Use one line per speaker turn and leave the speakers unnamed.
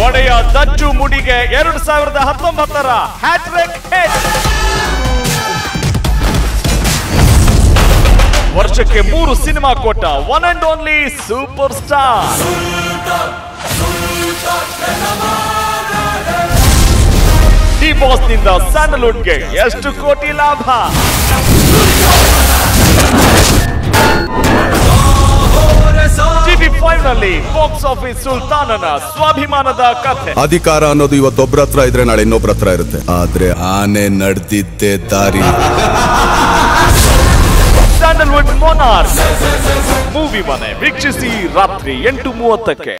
ಒಡೆಯ ದಚ್ಚು ಮುಡಿಗೆ ಎರಡು ಸಾವಿರದ ಹತ್ತೊಂಬತ್ತರ ಹ್ಯಾಟ್ರಿಕ್ ಹಿಟ್ ವರ್ಷಕ್ಕೆ ಮೂರು ಸಿನಿಮಾ ಕೊಟ್ಟ one and only super star D boss ನಿಂದ ಸ್ಯಾಂಡಲ್ವುಡ್ಗೆ ಎಷ್ಟು ಕೋಟಿ ಲಾಭ ಟಿವಿ ಫೈವ್ ನಲ್ಲಿ ಬಾಕ್ಸ್ ಆಫೀಸ್ ಸುಲ್ತಾನನ ಸ್ವಾಭಿಮಾನದ ಕಥೆ
ಅಧಿಕಾರ ಅನ್ನೋದು ಇವತ್ತೊಬ್ರ ಹತ್ರ ಇದ್ರೆ ನಾಳೆ ಇನ್ನೊಬ್ರ ಹತ್ರ ಇರುತ್ತೆ ಆದ್ರೆ ಆನೆ ನಡೆದಿದ್ದೆ ದಾರಿ
ಸ್ಯಾಂಡಲ್ವುಡ್ ಮೊನಾರ್ ಮೂವಿ ಮನೆ ವೀಕ್ಷಿಸಿ ರಾತ್ರಿ ಎಂಟು ಮೂವತ್ತಕ್ಕೆ